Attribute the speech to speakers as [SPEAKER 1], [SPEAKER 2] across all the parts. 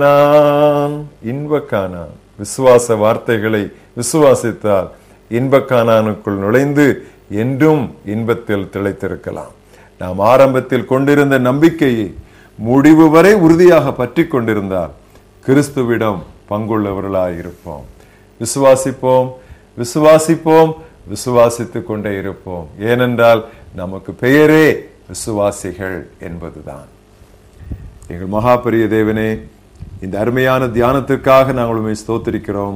[SPEAKER 1] நான் இன்பக்கானா விசுவாச வார்த்தைகளை விசுவாசித்தால் இன்பக்கானானுக்குள் நுழைந்து என்றும் இன்பத்தில் திளைத்திருக்கலாம் நாம் ஆரம்பத்தில் கொண்டிருந்த நம்பிக்கையை முடிவு வரை உறுதியாக பற்றி கொண்டிருந்தால் கிறிஸ்துவிடம் பங்குள்ளவர்களாய் இருப்போம் விசுவாசிப்போம் விசுவாசிப்போம் விசுவாசித்துக் கொண்டே இருப்போம் ஏனென்றால் நமக்கு பெயரே விசுவாசிகள் என்பதுதான் எங்கள் மகாபரிய தேவனே இந்த அருமையான தியானத்திற்காக நாங்கள் உண்மை ஸ்தோத்திரிக்கிறோம்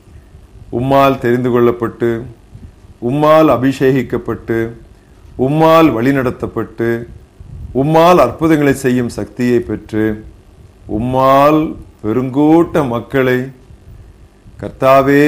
[SPEAKER 1] உம்மால் தெரிந்து கொள்ளப்பட்டு உம்மால் அபிஷேகிக்கப்பட்டு உம்மால் வழிநடத்தப்பட்டு உம்மால் அற்புதங்களை செய்யும் சக்தியை பெற்று உம்மால் பெருங்கூட்ட மக்களை கர்த்தாவே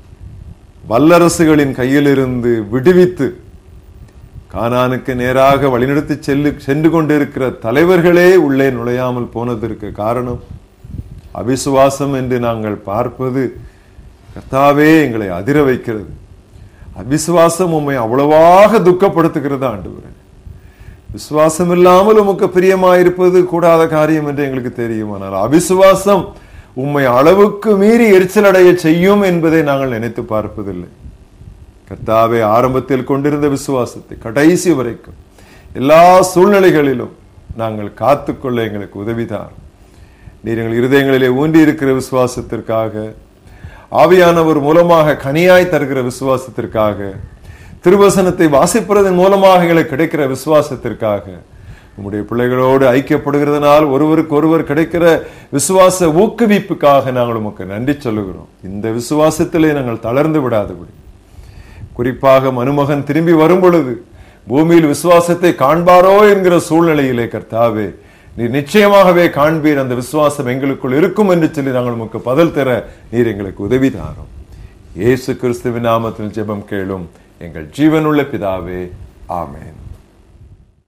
[SPEAKER 1] வல்லரசுகளின் கையிலிருந்து விடுவித்து கானானுக்கு நேராக வழிநடத்தி செல்லு சென்று கொண்டிருக்கிற தலைவர்களே உள்ளே நுழையாமல் போனதற்கு காரணம் அவிசுவாசம் என்று நாங்கள் பார்ப்பது கர்த்தாவே எங்களை அதிர வைக்கிறது அவிசுவாசம் உம்மை அவ்வளவாக துக்கப்படுத்துகிறது ஆண்டவரே விசுவாசம் இல்லாமல் உமக்கு பிரியமாயிருப்பது கூடாத காரியம் என்று எங்களுக்கு தெரியும் ஆனால் அவிசுவாசம் உம்மை அளவுக்கு மீறி எரிச்சல் அடைய செய்யும் என்பதை நாங்கள் நினைத்து பார்ப்பதில்லை கர்த்தாவே ஆரம்பத்தில் கொண்டிருந்த விசுவாசத்தை கடைசி வரைக்கும் எல்லா சூழ்நிலைகளிலும் நாங்கள் காத்துக்கொள்ள எங்களுக்கு உதவிதான் நீர் எங்கள் இருதயங்களிலே ஊன்றி இருக்கிற விசுவாசத்திற்காக ஆவியானவர் மூலமாக கனியாய் தருகிற விசுவாசத்திற்காக திருவசனத்தை வாசிப்பதன் மூலமாக எங்களுக்கு கிடைக்கிற விசுவாசத்திற்காக உம்முடைய பிள்ளைகளோடு ஐக்கியப்படுகிறதுனால் ஒருவருக்கு ஒருவர் கிடைக்கிற விசுவாச ஊக்குவிப்புக்காக நாங்கள் உமக்கு நன்றி சொல்லுகிறோம் இந்த விசுவாசத்திலே நாங்கள் தளர்ந்து விடாதபடி குறிப்பாக மனுமகன் திரும்பி வரும் பொழுது பூமியில் விசுவாசத்தை காண்பாரோ என்கிற சூழ்நிலையிலே கர்த்தாவே நீர் நிச்சயமாகவே காண்பீர் அந்த விசுவாசம் எங்களுக்குள் இருக்கும் என்று சொல்லி நாங்கள் உமக்கு பதில் தர நீர் எங்களுக்கு உதவி தாரும் இயேசு கிறிஸ்துவின் நாமத்தில் ஜெபம் கேளும் எங்கள் ஜீவனுள்ள பிதாவே ஆமென்